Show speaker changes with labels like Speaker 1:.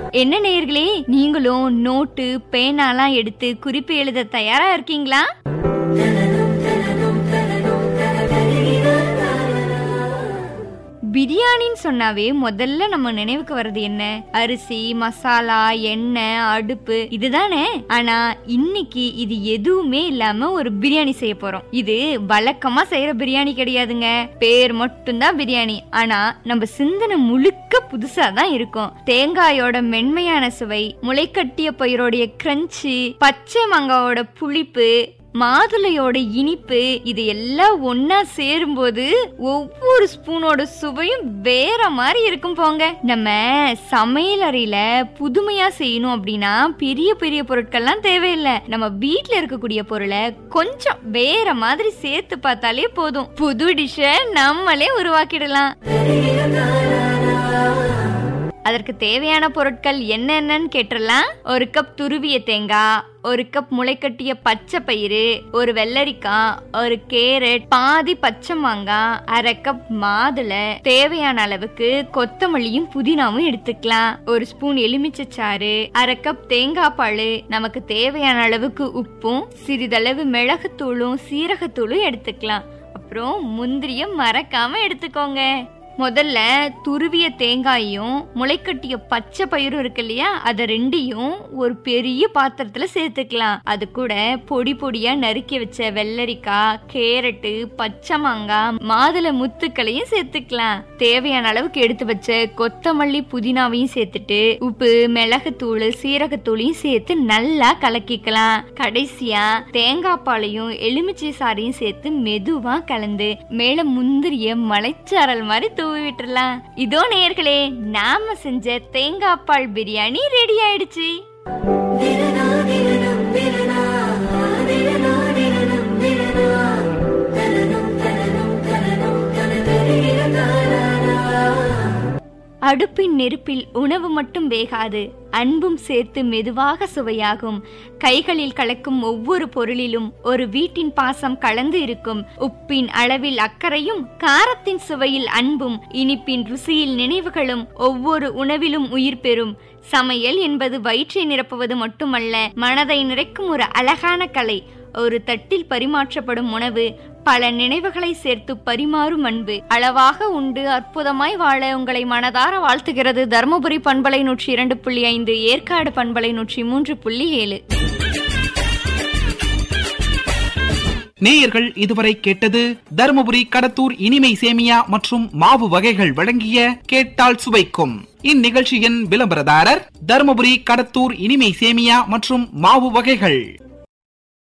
Speaker 1: என்ன நேயர்களே நீங்களும் நோட்டு பேனாலாம் எடுத்து குறிப்பு எழுத தயாரா இருக்கீங்களா பிரியாணின்னு சொன்னாவே முதல்ல நம்ம நினைவுக்கு வர்றது என்ன அரிசி மசாலா எண்ணெய் அடுப்பு இதுதானே ஆனா இன்னைக்கு இது எதுவுமே இல்லாம ஒரு பிரியாணி செய்ய போறோம் இது வழக்கமா செய்யற பிரியாணி கிடையாதுங்க பேர் மட்டும்தான் பிரியாணி ஆனா நம்ம சிந்தனை முழுக்க புதுசா தான் இருக்கும் தேங்காயோட மென்மையான சுவை முளைக்கட்டிய பயிரோடைய கிரன்ச்சு பச்சை மாங்காவோட புளிப்பு மாதுளையோட இனிப்பு இது எல்லாம் ஒன்னா சேரும்போது ஒவ்வொரு ஸ்பூனோட சுவையும் வேற மாதிரி இருக்கும் போங்க நம்ம சமையல் அறையில புதுமையா செய்யணும் அப்படின்னா பெரிய பெரிய பொருட்கள்லாம் தேவையில்லை நம்ம வீட்ல இருக்கக்கூடிய பொருளை கொஞ்சம் வேற மாதிரி சேர்த்து பார்த்தாலே போதும் புது டிஷ்ஷ நம்மளே உருவாக்கிடலாம் அதற்கு தேவையான பொருட்கள் என்னென்னன்னு கேட்டுடலாம் ஒரு கப் துருவிய தேங்காய் ஒரு கப் முளைக்கட்டிய பச்சை பயிறு ஒரு வெள்ளரிக்காய் ஒரு கேரட் பாதி பச்சை மாங்காய் அரை கப் மாதுளை தேவையான அளவுக்கு கொத்தமல்லியும் புதினாவும் எடுத்துக்கலாம் ஒரு ஸ்பூன் எலுமிச்சை சாறு அரை கப் தேங்காய் பால் நமக்கு தேவையான அளவுக்கு உப்பும் சிறிதளவு மிளகுத்தூளும் சீரகத்தூளும் எடுத்துக்கலாம் அப்புறம் முந்திரியும் மறக்காம எடுத்துக்கோங்க முதல்ல துருவிய தேங்காயும் முளைக்கட்டிய பச்சை பயிரும் இருக்கு இல்லையா அதை ரெண்டையும் ஒரு பெரிய பாத்திரத்துல சேர்த்துக்கலாம் அது கூட பொடி பொடியா நறுக்கி வச்ச வெள்ளரிக்காய் கேரட்டு பச்சை மாங்காய் மாதுளை முத்துக்களையும் சேர்த்துக்கலாம் தேவையான அளவுக்கு எடுத்து வச்ச கொத்தமல்லி புதினாவையும் சேர்த்துட்டு உப்பு மிளகுத்தூள் சீரகத்தூளையும் சேர்த்து நல்லா கலக்கிக்கலாம் கடைசியா தேங்காய் பாலையும் எலுமிச்சை சாறையும் சேர்த்து மெதுவா கலந்து மேல முந்திரிய மலைச்சாரல் மாதிரி தூவி விட்டுறலாம் இதோ நேர்களே நாம செஞ்ச தேங்காய் பால் பிரியாணி ரெடி ஆயிடுச்சு அடுப்பின் நெருப்பில் உணவு மட்டும் வேகாது அன்பும் சேர்த்து மெதுவாக சுவையாகும் கைகளில் கலக்கும் ஒவ்வொரு பொருளிலும் ஒரு வீட்டின் பாசம் கலந்து இருக்கும் உப்பின் அளவில் அக்கறையும் காரத்தின் சுவையில் அன்பும் இனிப்பின் ருசியில் நினைவுகளும் ஒவ்வொரு உணவிலும் உயிர் பெறும் சமையல் என்பது வயிற்றை நிரப்புவது மட்டுமல்ல மனதை நிறைக்கும் ஒரு அழகான கலை ஒரு தட்டில் பரிமாற்றப்படும் உணவு பல நினைவுகளை சேர்த்து பரிமாறும் அன்பு அளவாக உண்டு அற்புதமாய் வாழ உங்களை மனதார வாழ்த்துகிறது தருமபுரி பண்பலை நூற்றி இரண்டு புள்ளி ஐந்து ஏற்காடு பண்பலை நூற்றி மூன்று புள்ளி ஏழு
Speaker 2: நேயர்கள் இதுவரை கேட்டது தருமபுரி கடத்தூர் இனிமை சேமியா மற்றும் மாவு வகைகள் வழங்கிய கேட்டால் சுவைக்கும் இந்நிகழ்ச்சியின் விளம்பரதாரர் தருமபுரி கடத்தூர் இனிமை சேமியா மற்றும் மாவு வகைகள்